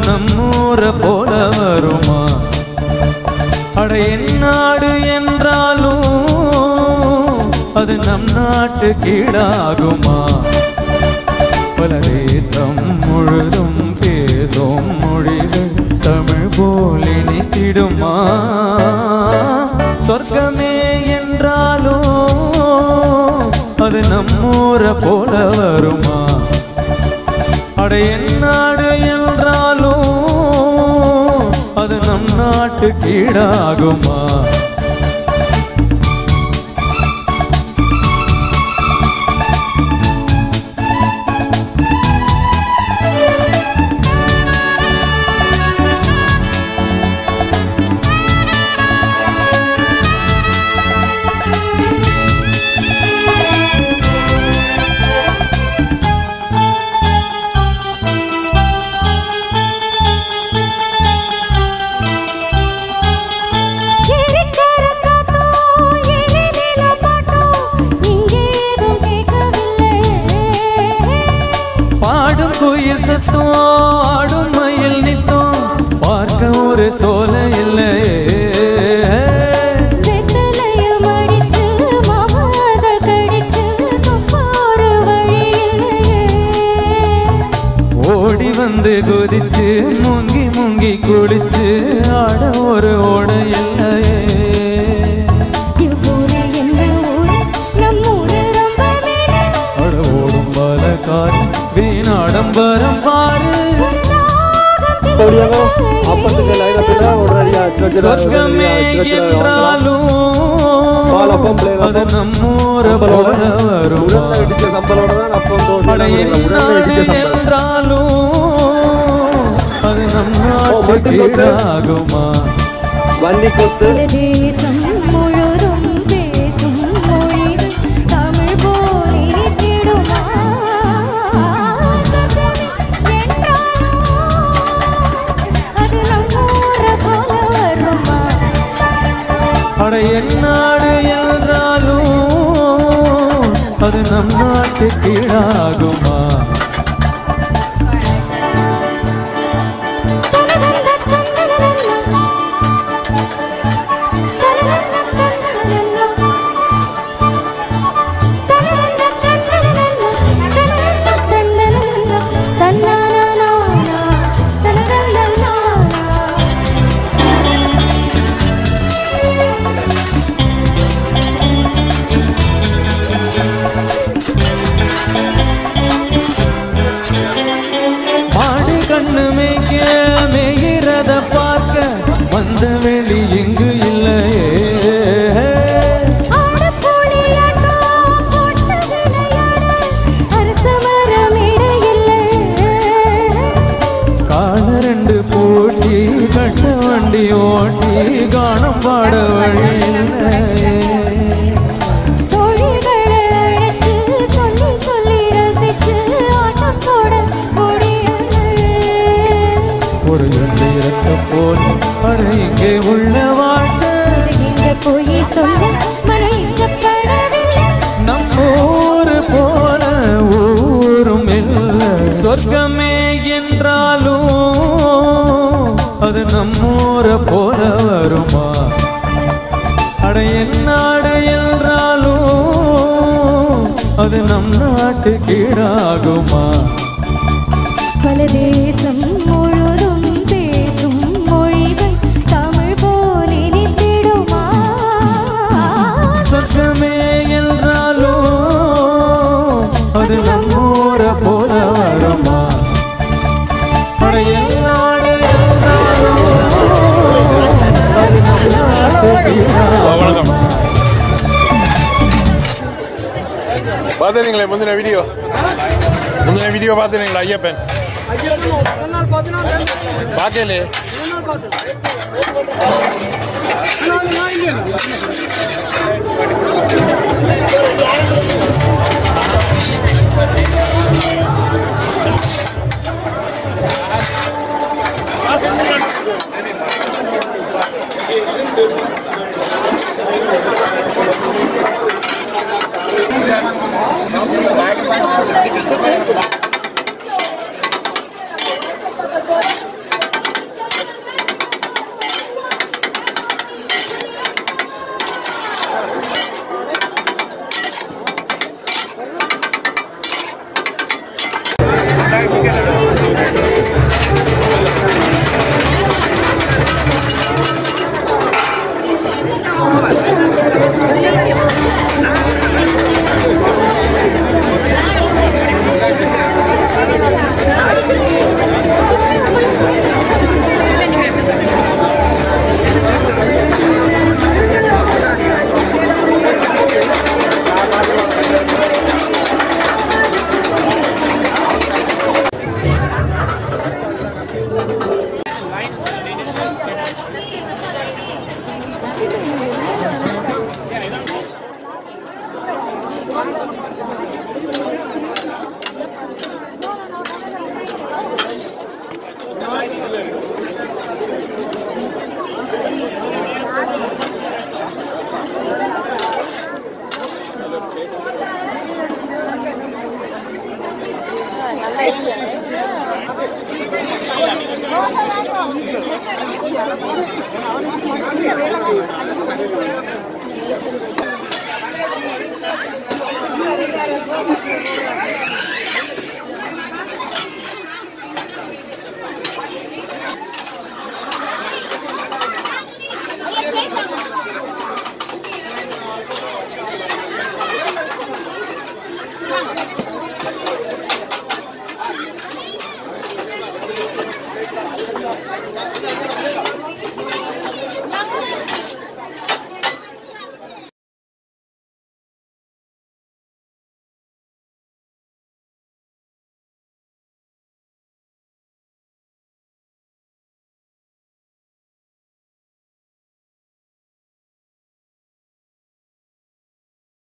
நம்மூரை போல வருமா அட என் நாடு என்றாலும் அது நம் நாட்டு கீழாகுமா பல தேசம் முழுதும் பேசும் மொழிகள் தமிழ் போல் இனித்திடுமா சொர்க்கமே என்றாலும் அது நம்மூரை போல வருமா அட என் நாடு என்றாலும் அது நம் நாட்டு கீழாகுமா இருக்கிற காத்தோ எளிதில பாட்டோ இங்கேதும் கேட்கவில்லை பாடும் குயில் சத்தம் ஆடும் மயில் நித்தம் பார்க்க ஒரு சோல இல்லையே வெத்தலையும் அடிச்சு மாமாத கடிச்சு துப்பாரு வழியில்லையே ஓடி வந்து குதிச்சு முங்கி முங்கி குடிச்சு ஆட ஒரு ஓட இல்லையே இவ்வூரு என்ன ஊரு நம்மூரு ரொம்ப வீடு அட ஓடும் பல கார் வீணாடம்பரம் பாரு அப்படியாக அப்பத்துக்கு லைன் அப்பில் உடனடியாக சின்ன சின்ன சொர்க்கமே சின்ன சின்ன என்றாலும் பாலப்பம், பிள்ளைகள் அது நம்மூர சம்பளோட போல வருமா உடனே இடிச்ச சம்பளோட தான் அப்பம் தோசை அட எல்லாம் என் உடனே நாடு இடிச்ச சம்பளம் என்றாலும் அது நம் நாட்டு மட்டும் கொண்டு. கீழாகுமா வன்னி கொத்து இந்த தேசம் முழுதும் பேசும் மொழி தமிழ் போல் இனித்திடுமா அது நம்மூர போல வருமா அட என் நாடு என்றாலும் அது நம் நாட்டு கீழாகுமா மாடு கண்ணு மேய்க்க மேயிறத பார்க்க வந்த வெளி இங்கு இல்லையே கால ரெண்டு பூட்டி கட்ட வண்டி ஓட்டி காணம் பாட வழி இல்லையே ஒரு எந்த இறக்க போல் அட இங்கே உள்ள வாழ்க்கை போய் சொல்ல மன இஷ்டப்படவில்லை நம்ம ஊரு போல ஊரும் இல்லை சொர்க்கமே என்றாலும் அது நம்மூரை போல வருமா அட என் நாடு என்றாலும் அது நம் நாட்டு கீழாகுமா பல தேசம் முழுதும் பேசும் மொழிகள் தமிழ் போல் இனித்திடுமா சொர்க்கமே என்றாலும் அது நம்மூரை போல வருமா அட என் நாடு என்றாலும் அது நம் நாட்டு கீழாகுமா பார்த்துருங்களே முந்தின வீடியோ முந்தின வீடியோ பார்த்துருங்களா ஐயப்பன் பார்க்கலே Thank